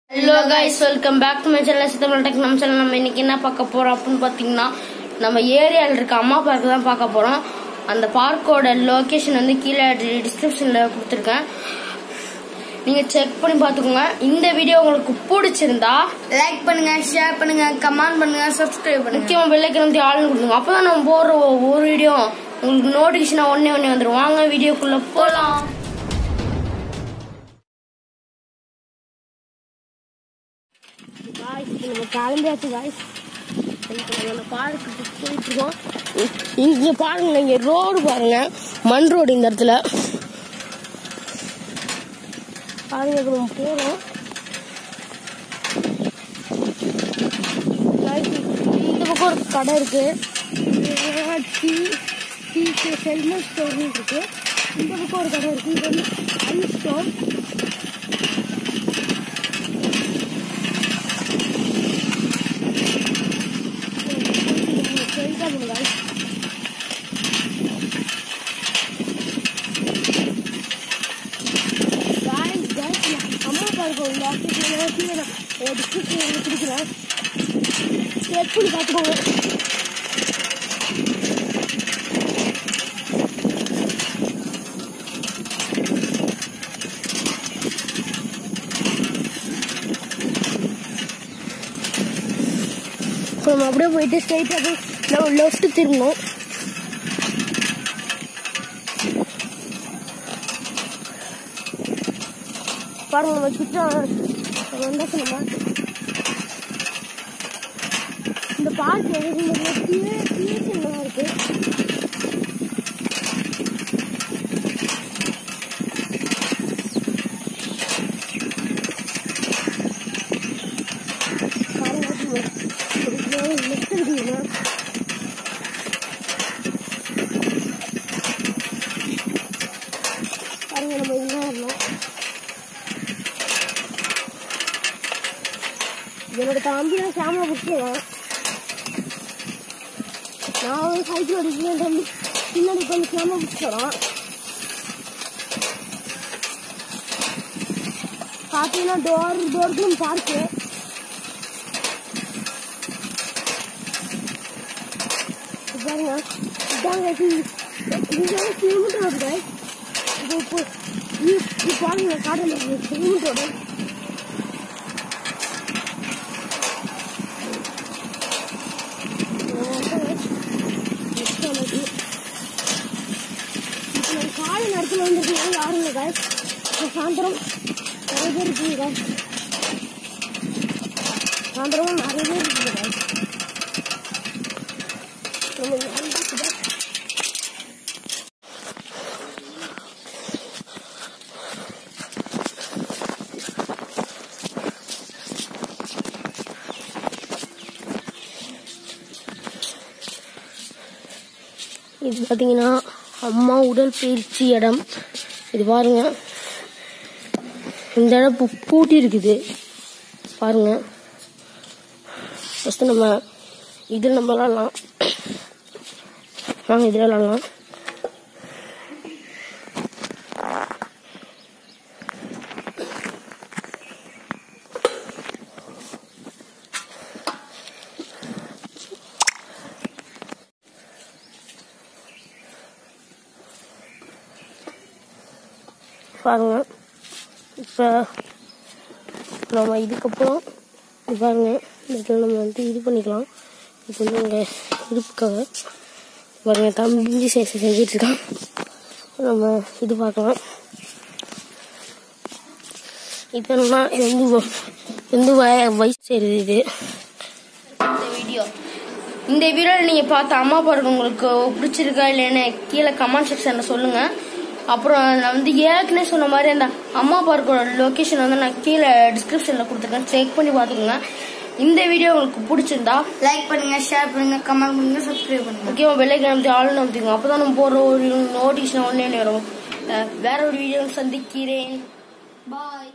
Hello guys welcome back to my channel Sithamal Tech நம்ம channel நம்ம இன்னைக்கு என்ன பார்க்க போறோம் அப்படின்னு பார்த்தீங்கன்னா நம்ம ஏரியாவில் இருக்க அம்மா பார்க் தான் பார்க்க போறோம் அந்த பார்க்கோட லொகேஷன் வந்து கீழே டிஸ்கிரிப்ஷனில் கொடுத்துருக்கேன் நீங்க செக் பண்ணி பார்த்துக்கோங்க இந்த வீடியோ உங்களுக்கு பிடிச்சிருந்தா லைக் பண்ணுங்க ஷேர் பண்ணுங்க கமெண்ட் பண்ணுங்க சப்ஸ்கிரைப் பண்ணுங்க முக்கியமாக வெள்ளைக்கு வந்து ஆளுன்னு கொடுத்துங்க அப்பதான் நம்ம போடுற ஒவ்வொரு வீடியோ உங்களுக்கு நோட்டிஃபிகேஷனாக ஒன்னே ஒன்னே வந்துடும் வாங்க வீடியோக்குள்ள போகலாம் காய்ஸ் நம்ம கிளம்பியாச்சு காய்ஸ் நம்ம பார்க்குக்கு போயிட்டு இருக்கோம் இங்க பாருங்க இங்க ரோடு பாருங்க மண் ரோடு இந்த இடத்துல பாருங்க இப்ப நம்ம போறோம் Guys, இந்த பக்கம் ஒரு கடை இருக்கு டீ டீ ஹெல்மெட் ஸ்டோர்னு இருக்கு இந்த பக்கம் ஒரு கடை இருக்கு இது வந்து ஐ ஸ்டோர் அம்மா பாருங்க இந்த ஆஃபீஸில் கீழே நான் டிஸ்கிரிப்ஷன் கொடுக்குறேன் செக் பண்ணி பார்த்துக்கோங்க இப்போ நம்ம அப்படியே போயிட்டு ஸ்ட்ரைட்டாக போய் லெஃப்ட் திரும்பணும் பாருங்க நம்ம கிட்ட வந்தாச்சு நம்ம இந்த பார்க் இந்த டிஎஸ்எல்லாம் இருக்கு பாருங்க ஒரு லெஃப்ட் இருக்குங்க பாருங்க நம்ம இங்கே வரணும் என்னோட தம்பி தான் கேமரா பிடிச்சிருக்கான் நான் ஒரு சைக்கிள் ஓடிக்கிறேன் தம்பி பின்னாடி உட்காந்து கேமரா பிடிச்சிடறான் பார்த்தீங்கன்னா டோர் டோருக்கு பார்க்கு பாருங்க இதாங்க இது கிலோமீட்டர் வருது இது இப்போ இது பாருங்க காடல கிலோமீட்டர் வருது காலை நேரத்தில் வந்துருக்கீங்க யாரும் இல்லை காய் சாயந்தரம் நிறைய பேர் இருக்கீங்க காய் சாயந்தரம் நிறைய பேர் இருக்கீங்க காய் நம்ம யாரும் பார்க்குதா? இது பார்த்தீங்கன்னா அம்மா உடல் பயிற்சி இடம் இது பாருங்க இந்த இடம் பூ- பூட்டி இருக்குது பாருங்க ஃபஸ்ட்டு நம்ம இதில் நம்ம விளாட்லாம் வாங்க இதில் விளாட்லாம் பாருங்க இப்போ நம்ம இதுக்கப்புறம் இது பாருங்க இந்த இடத்துல நம்ம வந்து இது பண்ணிக்கலாம் இப்போ வந்து இங்கே இருப்புக்காக பாருங்க தம்பி செ- செ- செஞ்சுட்டு இருக்கான் நம்ம இது பார்க்கலாம் இப்போ என்னன்னா இது வந்து வ- இது வந்து வய வயசு செய்கிறது இது இந்த வீடியோ இந்த வீடியோவில் நீங்கள் பார்த்த அம்மா பாருங்க உங்களுக்கு பிடிச்சிருக்கா இல்லைன்னு கீழே கமெண்ட் செக்ஷனில் சொல்லுங்கள் அப்புறம் நான் வந்து ஏற்கனவே சொன்ன மாதிரி அந்த அம்மா பார்க்கோட லொக்கேஷன் வந்து நான் கீழே டிஸ்கிரிப்ஷனில் கொடுத்துருக்கேன் செக் பண்ணி பார்த்துக்கோங்க இந்த வீடியோ உங்களுக்கு பிடிச்சிருந்தா லைக் பண்ணுங்க ஷேர் பண்ணுங்க கமெண்ட் பண்ணுங்க சப்ஸ்கிரைப் பண்ணுங்க முக்கியமாக வெள்ளைக்கிழமை ஆளுன்னு நம்பிக்கோங்க அப்போ தான் நம்ம போடுற ஒரு நோட்டிஃபிகேஷன் ஒன்றே வரும் அஹ் வேற ஒரு வீடியோ சந்திக்கிறேன் பாய்